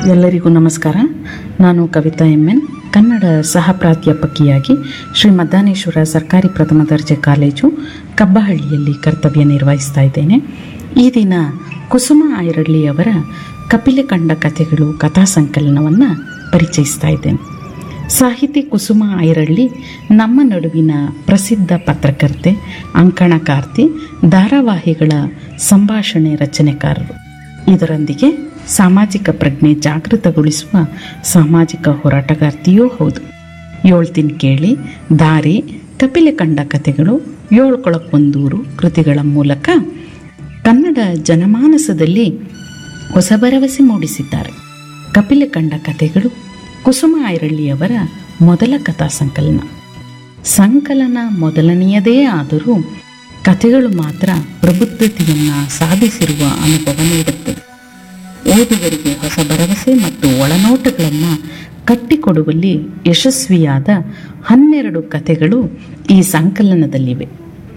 ಎಲ್ಲರಿಗೂ ನಮಸ್ಕಾರ ನಾನು ಕವಿತಾ ಎಂ ಎನ್ ಕನ್ನಡ ಸಹ ಪ್ರಾಧ್ಯಾಪಕಿಯಾಗಿ ಶ್ರೀ ಮದ್ದಾನೇಶ್ವರ ಸರ್ಕಾರಿ ಪ್ರಥಮ ದರ್ಜೆ ಕಾಲೇಜು ಕಬ್ಬಹಳ್ಳಿಯಲ್ಲಿ ಕರ್ತವ್ಯ ನಿರ್ವಹಿಸ್ತಾ ಇದ್ದೇನೆ ಈ ದಿನ ಕುಸುಮ ಐರಳ್ಳಿಯವರ ಕಪಿಲೆ ಕಂಡ ಕಥೆಗಳು ಕಥಾ ಸಂಕಲನವನ್ನು ಪರಿಚಯಿಸ್ತಾ ಇದ್ದೇನೆ ಸಾಹಿತಿ ಕುಸುಮ ಐರಳ್ಳಿ ನಮ್ಮ ನಡುವಿನ ಪ್ರಸಿದ್ಧ ಪತ್ರಕರ್ತೆ ಅಂಕಣಕಾರ್ತಿ ಧಾರಾವಾಹಿಗಳ ಸಂಭಾಷಣೆ ರಚನೆಕಾರರು ಇದರೊಂದಿಗೆ ಸಾಮಾಜಿಕ ಪ್ರಜ್ಞೆ ಜಾಗೃತಗೊಳಿಸುವ ಸಾಮಾಜಿಕ ಹೋರಾಟಗಾರ್ತಿಯೂ ಹೌದು ಏಳ್ತಿನ್ ಕೇಳಿ ದಾರಿ ಕಪಿಲೆ ಕಂಡ ಕಥೆಗಳು ಏಳ್ಕೊಳಕ್ಕೊಂದೂರು ಕೃತಿಗಳ ಮೂಲಕ ಕನ್ನಡ ಜನಮಾನಸದಲ್ಲಿ ಹೊಸ ಭರವಸೆ ಮೂಡಿಸಿದ್ದಾರೆ ಕಪಿಲೆ ಕಂಡ ಕಥೆಗಳು ಕುಸುಮ ಐರಳ್ಳಿಯವರ ಮೊದಲ ಕಥಾ ಸಂಕಲನ ಸಂಕಲನ ಮೊದಲನೆಯದೇ ಆದರೂ ಕಥೆಗಳು ಮಾತ್ರ ಪ್ರಬುದ್ಧತೆಯನ್ನು ಸಾಧಿಸಿರುವ ಅನುಭವ ನೀಡುತ್ತದೆ ಓದುಗರಿಗೆ ಹೊಸ ಭರವಸೆ ಮತ್ತು ಒಳನೋಟಗಳನ್ನು ಕಟ್ಟಿಕೊಡುವಲ್ಲಿ ಯಶಸ್ವಿಯಾದ ಹನ್ನೆರಡು ಕಥೆಗಳು ಈ ಸಂಕಲನದಲ್ಲಿವೆ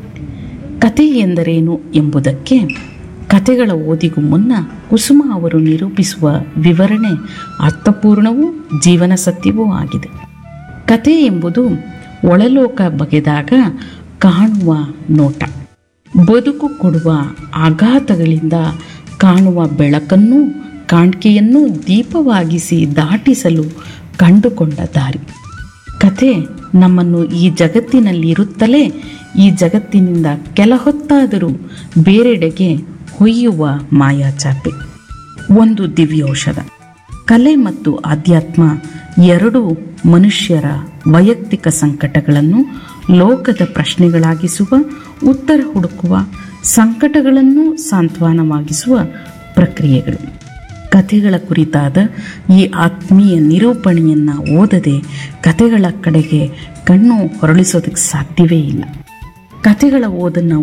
ಕತೆ ಎಂದರೇನು ಎಂಬುದಕ್ಕೆ ಕಥೆಗಳ ಓದಿಗೂ ಮುನ್ನ ಕುಸುಮ ಅವರು ನಿರೂಪಿಸುವ ವಿವರಣೆ ಅರ್ಥಪೂರ್ಣವೂ ಜೀವನ ಸತ್ಯವೂ ಆಗಿದೆ ಕತೆ ಎಂಬುದು ಒಳಲೋಕ ಬಗೆದಾಗ ಕಾಣುವ ನೋಟ ಬದುಕು ಕೊಡುವ ಆಘಾತಗಳಿಂದ ಕಾಣುವ ಬೆಳಕನ್ನು ಕಾಣಿಕೆಯನ್ನು ದೀಪವಾಗಿಸಿ ದಾಟಿಸಲು ಕಂಡುಕೊಂಡ ದಾರಿ ಕತೆ ನಮ್ಮನ್ನು ಈ ಜಗತ್ತಿನಲ್ಲಿ ಇರುತ್ತಲೇ ಈ ಜಗತ್ತಿನಿಂದ ಕೆಲ ಹೊತ್ತಾದರೂ ಬೇರೆಡೆಗೆ ಹೊಯ್ಯುವ ಮಾಯಾಚಾಪೆ ಒಂದು ದಿವ್ಯೌಷಧ ಕಲೆ ಮತ್ತು ಆಧ್ಯಾತ್ಮ ಎರಡೂ ಮನುಷ್ಯರ ವೈಯಕ್ತಿಕ ಸಂಕಟಗಳನ್ನು ಲೋಕದ ಪ್ರಶ್ನೆಗಳಾಗಿಸುವ ಉತ್ತರ ಹುಡುಕುವ ಸಂಕಟಗಳನ್ನು ಸಾಂತ್ವನವಾಗಿಸುವ ಪ್ರಕ್ರಿಯೆಗಳು ಕಥೆಗಳ ಕುರಿತಾದ ಈ ಆತ್ಮೀಯ ನಿರೂಪಣೆಯನ್ನು ಓದದೆ ಕಥೆಗಳ ಕಡೆಗೆ ಕಣ್ಣು ಹೊರಳಿಸೋದಕ್ಕೆ ಸಾಧ್ಯವೇ ಇಲ್ಲ ಕಥೆಗಳ ಓದನ್ನು